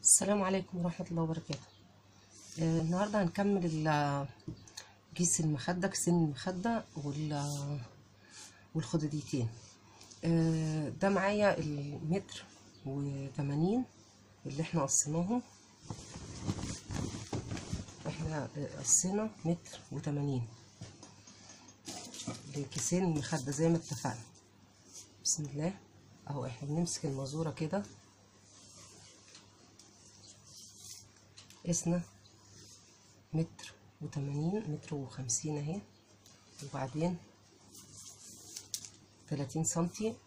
السلام عليكم ورحمة الله وبركاته آه، النهاردة هنكمل ال- كيس المخدة كيسين المخدة وال- والخدديتين آه، ده معايا المتر وتمانين اللي احنا قصيناهم احنا آه، قصينا متر وتمانين لكيسين المخدة زي ما اتفقنا بسم الله اهو احنا بنمسك المزورة كده قسنا متر وتمانين متر وخمسين اهي وبعدين تلاتين سنتي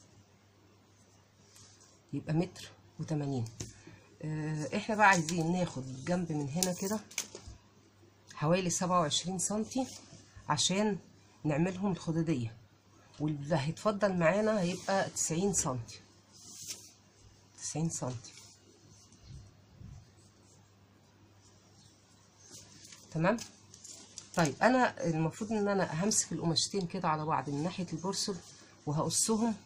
يبقى متر وتمانين اه احنا بقى عايزين ناخد جنب من هنا كده حوالي سبعة وعشرين سنتي عشان نعملهم الخدودية واللي هيتفضل معانا هيبقى تسعين سنتي تسعين سنتي تمام طيب انا المفروض ان انا همسك القماشتين كده على بعض من ناحيه البرسل وهقصهم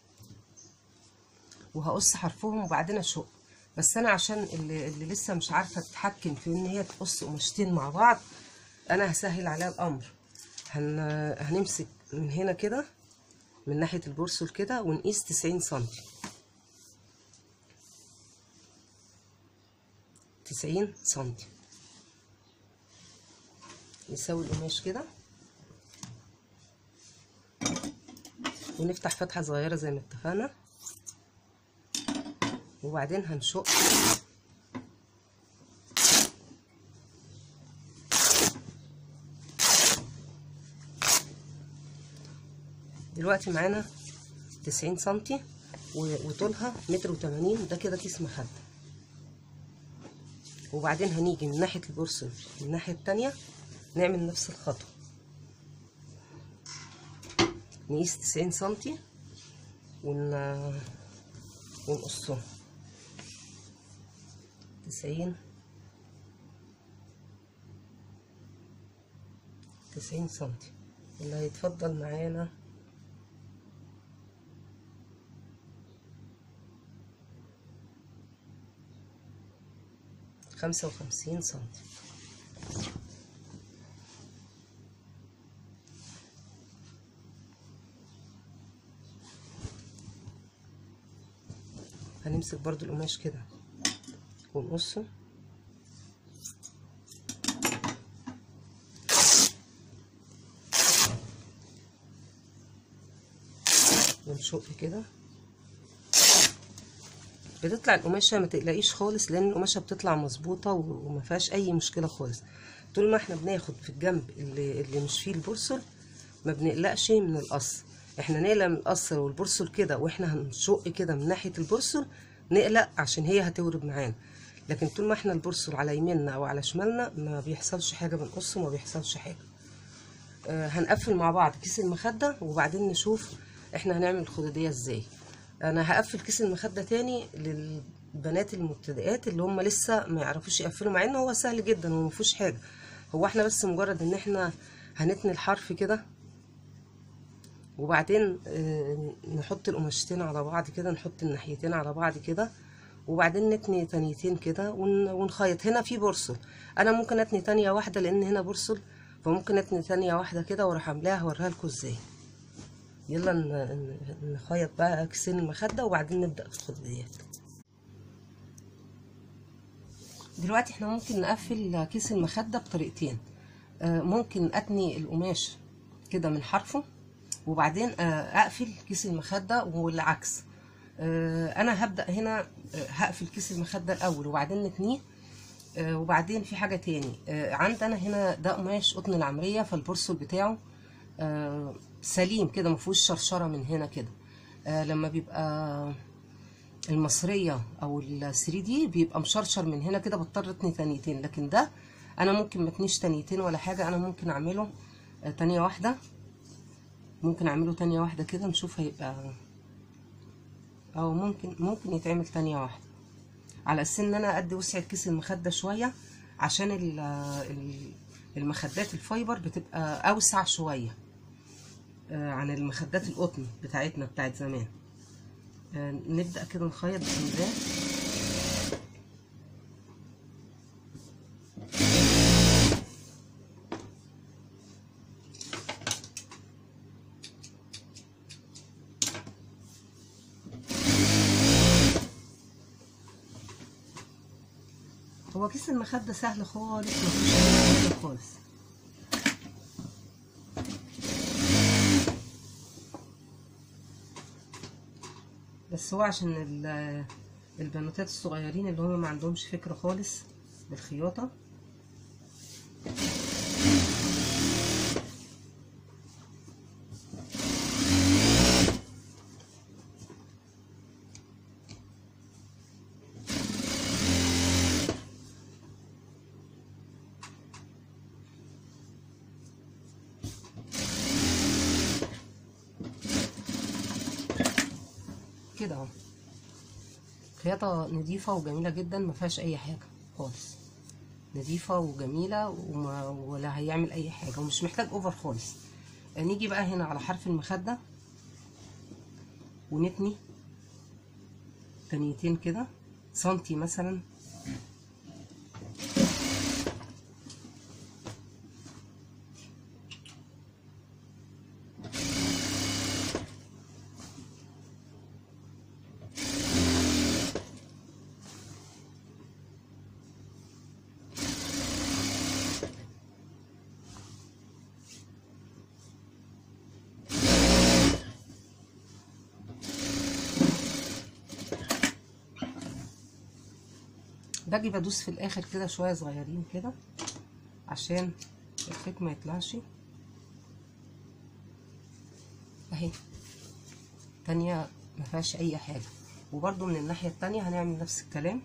وهقص حرفهم وبعدين اشق بس انا عشان اللي, اللي لسه مش عارفه تتحكم في ان هي تقص قماشتين مع بعض انا هسهل عليها الامر هن... هنمسك من هنا كده من ناحيه البرسل كده ونقيس 90 سنتي 90 سنتي نسوي القماش كده ونفتح فتحة صغيرة زي ما اتفقنا وبعدين هنشق دلوقتي معانا تسعين سنتي وطولها متر وتمانين ده كده كيس مخدة وبعدين هنيجي من ناحية البرسل من الناحية التانية نعمل نفس الخطوة نقيس تسعين سنتي ون ونقصهم تسعين تسعين سنتي اللي هيتفضل معانا خمسة وخمسين سنتي هنمسك برضو القماش كده ونقصه ونشق كده بتطلع القماشه ما تقلقيش خالص لان القماشه بتطلع مظبوطه وما فيهاش اي مشكله خالص طول ما احنا بناخد في الجنب اللي, اللي مش فيه البرسل ما بنقلقش من القص احنا نقلق من القص والبرسل كده واحنا هنشق كده من ناحيه البرسل نقلق عشان هي هتورد معانا لكن طول ما احنا البرسل على يميننا او على شمالنا ما بيحصلش حاجه بنقص وما بيحصلش حاجه آه هنقفل مع بعض كيس المخده وبعدين نشوف احنا هنعمل الخدوديه ازاي انا هقفل كيس المخده تاني للبنات المبتدئات اللي هم لسه ما يعرفوش يقفلوا مع ان هو سهل جدا وما فيهوش حاجه هو احنا بس مجرد ان احنا هنتني الحرف كده وبعدين نحط القماشتين على بعض كده نحط الناحيتين على بعض كده وبعدين نتني تانيتين كده ونخيط هنا في برسل انا ممكن اتني تانية واحدة لان هنا برسل فممكن اتني تانية واحدة كده واروح عاملاها هوريها لكم ازاي يلا نخيط بقى كيسين المخدة وبعدين نبدأ في الخدوديات دلوقتي احنا ممكن نقفل كيس المخدة بطريقتين ممكن اتني القماش كده من حرفه وبعدين اقفل كيس المخده والعكس انا هبدا هنا هقفل كيس المخده الاول وبعدين نتنيه وبعدين في حاجه تاني عندنا هنا ده قماش قطن العمريه فالبرسل بتاعه سليم كده مفيهوش شرشره من هنا كده لما بيبقى المصريه او الثري دي بيبقى مشرشر من هنا كده بضطر اتني تانيتين لكن ده انا ممكن ما اتنيش تانيتين ولا حاجه انا ممكن اعمله تانيه واحده ممكن اعمله تانية واحدة كده نشوف هيبقى او ممكن ممكن يتعمل تانية واحدة على اساس ان انا ادي وسع كيس المخدة شوية عشان المخدات الفايبر بتبقى اوسع شوية عن المخدات القطن بتاعتنا بتاعت زمان نبدأ كده نخيط بسم الله هو كيس المخدة سهل خالص مفيش أي مشكلة خالص بس هو عشان ال- البنوتات الصغيرين اللي هم ما عندهمش فكرة خالص بالخياطة كده اهو خياطة نظيفة وجميلة جدا ما فيهاش أي حاجة خالص نظيفة وجميلة وما ولا هيعمل أي حاجة ومش محتاج أوفر خالص نيجي بقى هنا على حرف المخدة ونتني تنيتين كده سنتي مثلا باجي بدوس في الاخر كده شويه صغيرين كده عشان الخيط ما يطلعش اهي تانية ما فيهاش اي حاجه وبرده من الناحيه التانية هنعمل نفس الكلام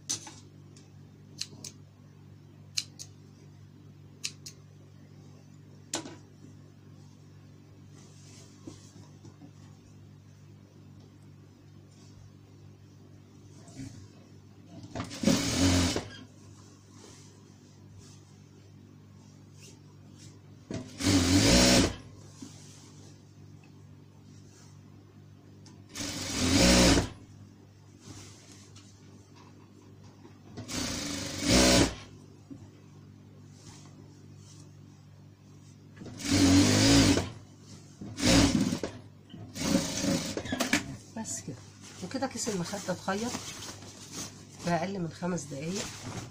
بس كده وكده كيس المخدة اتخيط في اقل من خمس دقايق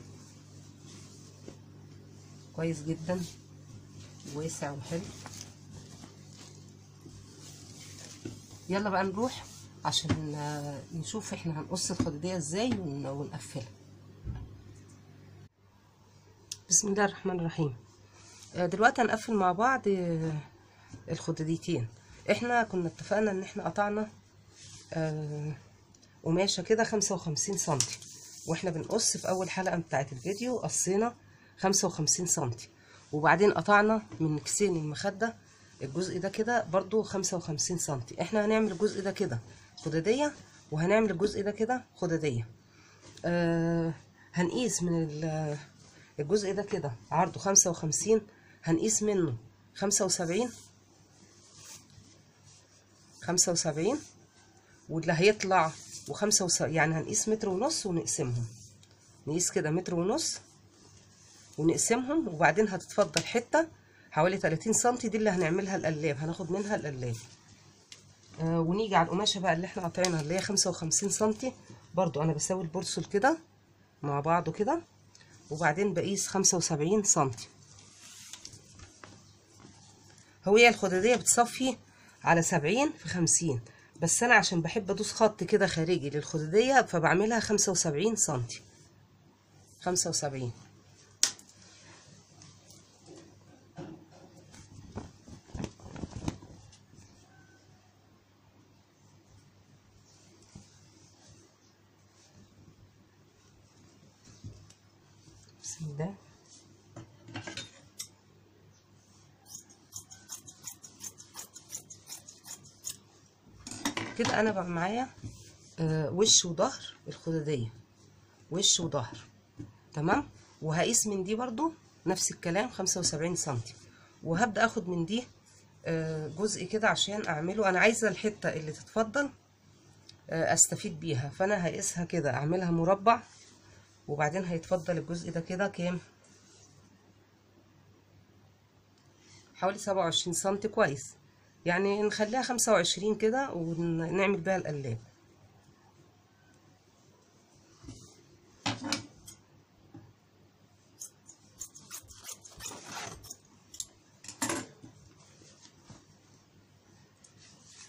كويس جدا واسع وحلو يلا بقى نروح عشان آه، نشوف احنا هنقص الخدودية ازاي ون- ونقفلها بسم الله الرحمن الرحيم آه، دلوقتي هنقفل مع بعض آه، الخدوديتين احنا كنا اتفقنا ان احنا قطعنا آه، قماشة كده خمسة وخمسين سنتي واحنا بنقص في اول حلقة بتاعت الفيديو قصينا خمسة وخمسين سنتي وبعدين قطعنا من كيسين المخدة الجزء ده كده برضو خمسة وخمسين سنتي احنا هنعمل الجزء ده كده خدادية وهنعمل الجزء ده كده خدادية آه هنقيس من ال- الجزء ده كده عرضه خمسة وخمسين هنقيس منه خمسة وسبعين خمسة وسبعين واللي هيطلع وخمسة وس... يعني هنقيس متر ونص ونقسمهم نقيس كده متر ونص ونقسمهم وبعدين هتتفضل حتة حوالي 30 سنتي دي اللي هنعملها القلاب هناخد منها القلاب آه ونيجي على القماشة بقى اللي احنا قاطعينها اللي هي 55 سنتي برضو انا بساوي البرسل كده مع بعضه كده وبعدين بقيس 75 سنتي هي الخدادية بتصفي على 70 في 50 بس انا عشان بحب ادوس خط كده خارجي للخدادية فبعملها 75 سنتي 75 بسم الله كده انا بقى معايا آه، وش وظهر الخداديه وش وظهر تمام وهقيس من دي برضو نفس الكلام 75 سنتي وهبدا اخد من دي آه، جزء كده عشان اعمله انا عايزه الحته اللي تتفضل آه، استفيد بيها فانا هقيسها كده اعملها مربع وبعدين هيتفضل الجزء ده كده كام حوالي 27 سنتي كويس يعني نخليها 25 كده ونعمل بيها القلاب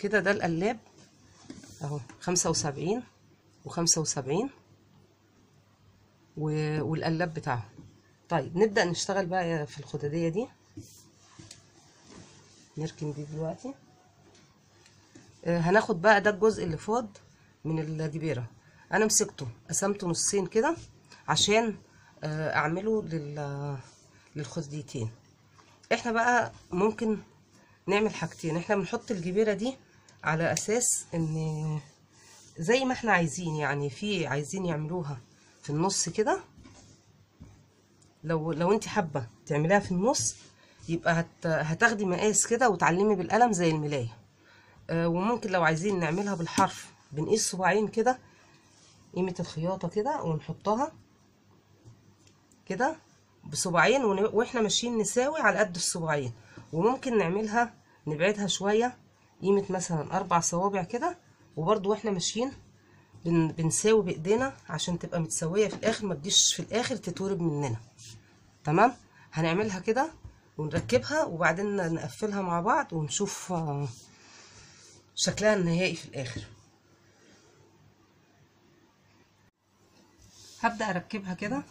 كده ده القلاب اهو خمسة وسبعين وخمسة وسبعين والقلاب بتاعه طيب نبدأ نشتغل بقى في الخدادية دي نركن دي دلوقتي آه، هناخد بقى ده الجزء اللي فاض من الدبيرة انا مسكته قسمته نصين كده عشان آه، اعمله لل للخديتين احنا بقى ممكن نعمل حاجتين احنا بنحط الجبيرة دي على اساس ان زي ما احنا عايزين يعني في عايزين يعملوها في النص كده لو لو انت حابه تعمليها في النص يبقى هت هتاخدي مقاس كده وتعلمي بالقلم زي الملايه آه وممكن لو عايزين نعملها بالحرف بنقيس صباعين كده قيمه الخياطه كده ونحطها كده بصباعين ون- واحنا ماشيين نساوي على قد الصباعين وممكن نعملها نبعدها شويه قيمه مثلا اربع صوابع كده وبرضو واحنا ماشيين بن بنساوي بايدينا عشان تبقى متساويه في الاخر ما تجيش في الاخر تتورب مننا تمام هنعملها كده ونركبها وبعدين نقفلها مع بعض ونشوف آه، شكلها النهائي في الاخر هبدأ اركبها كده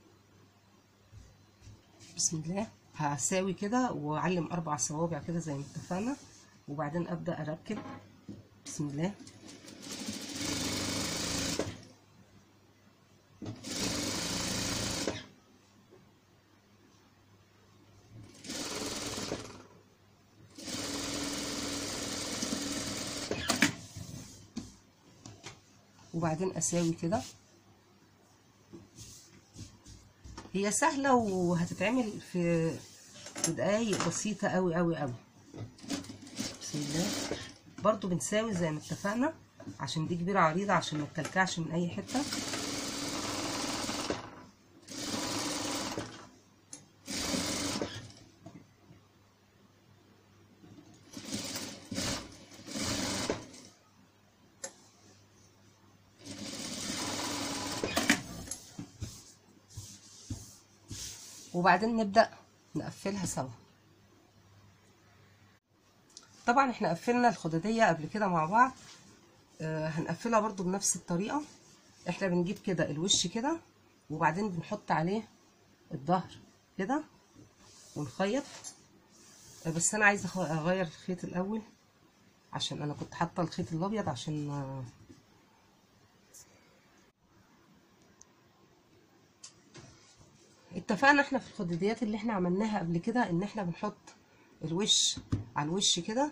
بسم الله هساوي كده واعلم اربع صوابع كده زي ما اتفقنا وبعدين ابدأ اركب بسم الله وبعدين اساوي كده هي سهله وهتتعمل في في دقايق بسيطه قوي قوي قوي بسم الله برضو بنساوي زي ما اتفقنا عشان دي كبيره عريضه عشان ما تكلكعش من اي حته وبعدين نبدأ نقفلها سوا طبعا احنا قفلنا الخدادية قبل كده مع بعض آه هنقفلها برضو بنفس الطريقة احنا بنجيب كده الوش كده وبعدين بنحط عليه الظهر كده ونخيط آه بس انا عايزه أخ- اغير الخيط الاول عشان انا كنت حاطه الخيط الابيض عشان آه اتفقنا احنا في الخداديات اللي احنا عملناها قبل كده ان احنا بنحط الوش على الوش كده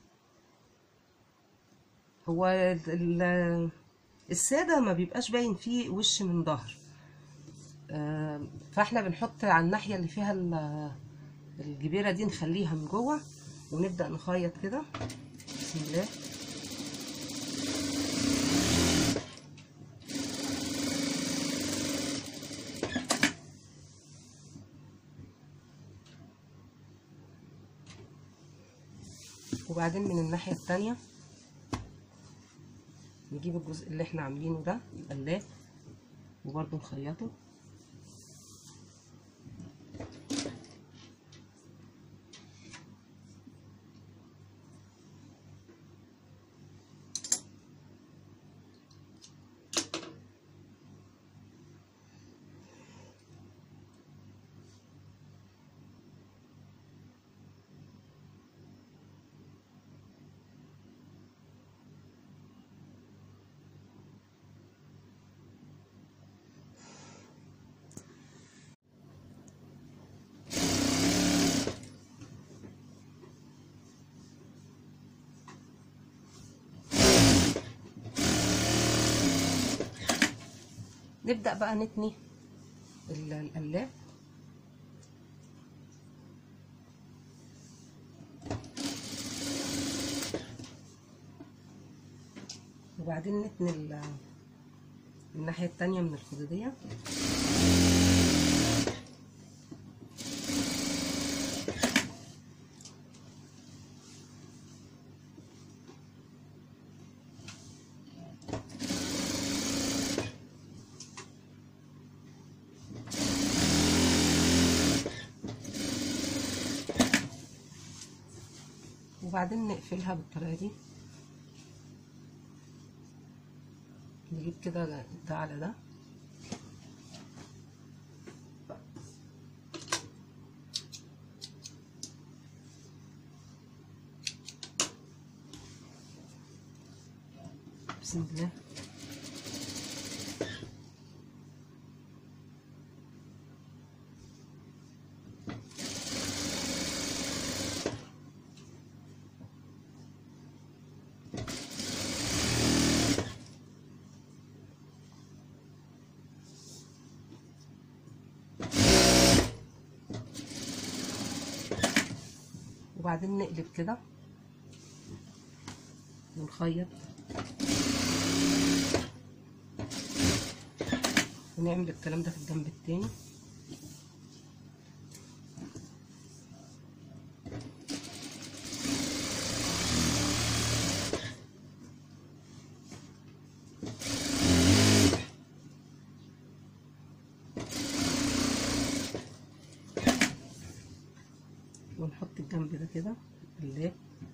هو ال- السادة ما بيبقاش باين فيه وش من ظهر آه، فاحنا بنحط على الناحية اللي فيها ال- الجبيرة دي نخليها من جوه ونبدأ نخيط كده بسم الله وبعدين من الناحية التانية نجيب الجزء اللي احنا عاملينه ده القلاب وبرضه نخيطه نبدأ بقى نتني ال- القلاب وبعدين نتني ال- الناحية التانية من الخدودية وبعدين نقفلها بالطريقة دي نجيب كده ده على ده بسم الله وبعدين نقلب كده ونخيط ونعمل الكلام ده في الجنب التاني ونحط الجنب ده كده بالله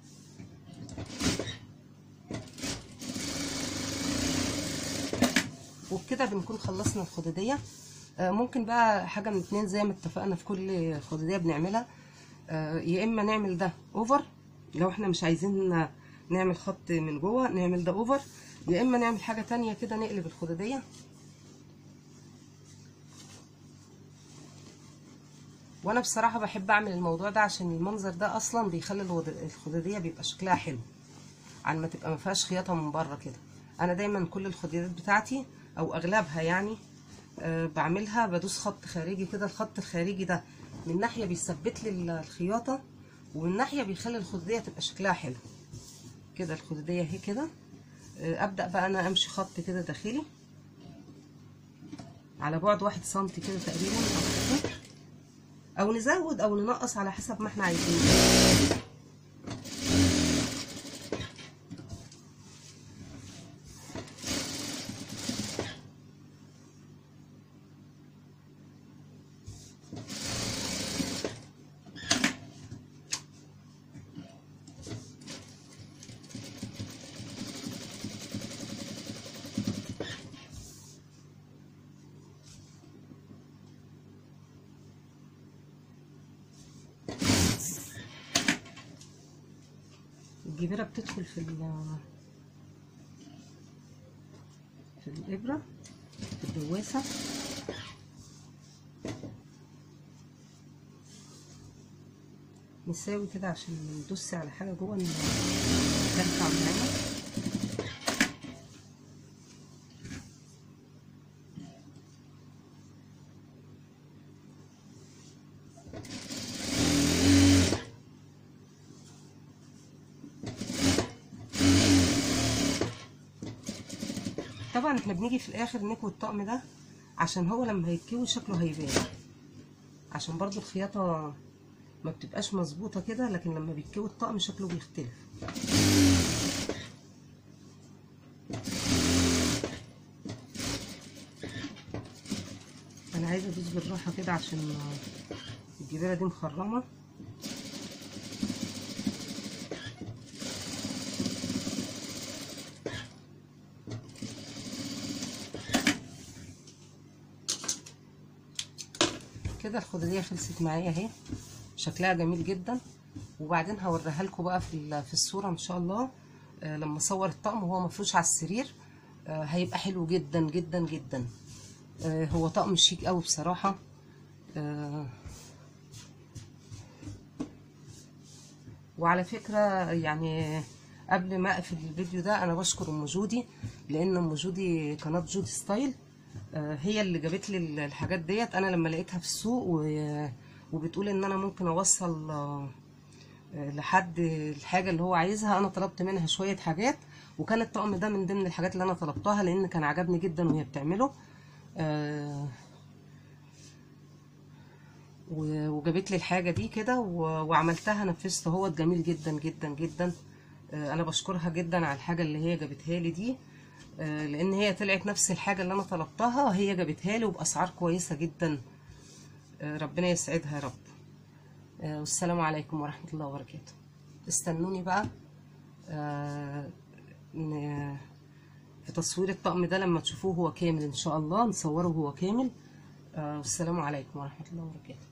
وبكده بنكون خلصنا الخدودية آه، ممكن بقى حاجة من اتنين زي ما اتفقنا في كل خدودية بنعملها آه، يا اما نعمل ده اوفر لو احنا مش عايزين نعمل خط من جوه نعمل ده اوفر يا اما نعمل حاجة تانية كده نقلب الخدودية وانا بصراحة بحب اعمل الموضوع ده عشان المنظر ده اصلا بيخلي الود- الخدودية بيبقى شكلها حلو عن ما تبقى ما فيهاش خياطة من بره كده انا دايما كل الخدوديات بتاعتي او اغلبها يعني أه بعملها بدوس خط خارجي كده الخط الخارجي ده من ناحية بيثبت لي الخياطة ومن ناحية بيخلي الخدودية تبقى شكلها حلو كده الخدودية اهي كده أه ابدأ بقى انا امشي خط كده داخلي على بعد واحد سنتي كده تقريبا او كده او نزود او ننقص على حسب ما احنا عايزين الجبيرة بتدخل في ال في الإبرة في الدواسة نساوي كده عشان ندوس على حاجة جوه إن ترفع معانا طبعا احنا بنيجي في الاخر نكوي الطقم ده عشان هو لما هيتكوي شكله هيبان عشان برضو الخياطة ما بتبقاش مظبوطة كده لكن لما بيتكوي الطقم شكله بيختلف انا عايزة ادوس بالراحة كده عشان الجبيرة دي مخرمة كده الخضرية خلصت معايا اهي شكلها جميل جدا وبعدين هوريها لكم بقى في ال- في الصورة ان شاء الله آه، لما اصور الطقم وهو مفروش على السرير آه، هيبقى حلو جدا جدا جدا آه، هو طقم شيك قوي بصراحة آه، وعلى فكرة يعني قبل ما اقفل الفيديو ده انا بشكر ام جودي لان ام جودي قناة جودي ستايل آه، هي اللي جابت لي الحاجات ديت انا لما لقيتها في السوق و- وبتقول ان انا ممكن اوصل آه، آه، لحد الحاجة اللي هو عايزها انا طلبت منها شوية حاجات وكان الطقم ده من ضمن الحاجات اللي انا طلبتها لان كان عجبني جدا وهي بتعمله آه، و- وجابت لي الحاجة دي كده و- وعملتها نفذت هو جميل جدا جدا جدا آه، انا بشكرها جدا على الحاجة اللي هي جابتها لي دي آه، لان هي طلعت نفس الحاجة اللي انا طلبتها هي جابتها لي وباسعار كويسة جدا آه، ربنا يسعدها يا رب آه، والسلام عليكم ورحمة الله وبركاته استنوني بقى آه، ن- في تصوير الطقم ده لما تشوفوه هو كامل ان شاء الله نصوره هو كامل آه، والسلام عليكم ورحمة الله وبركاته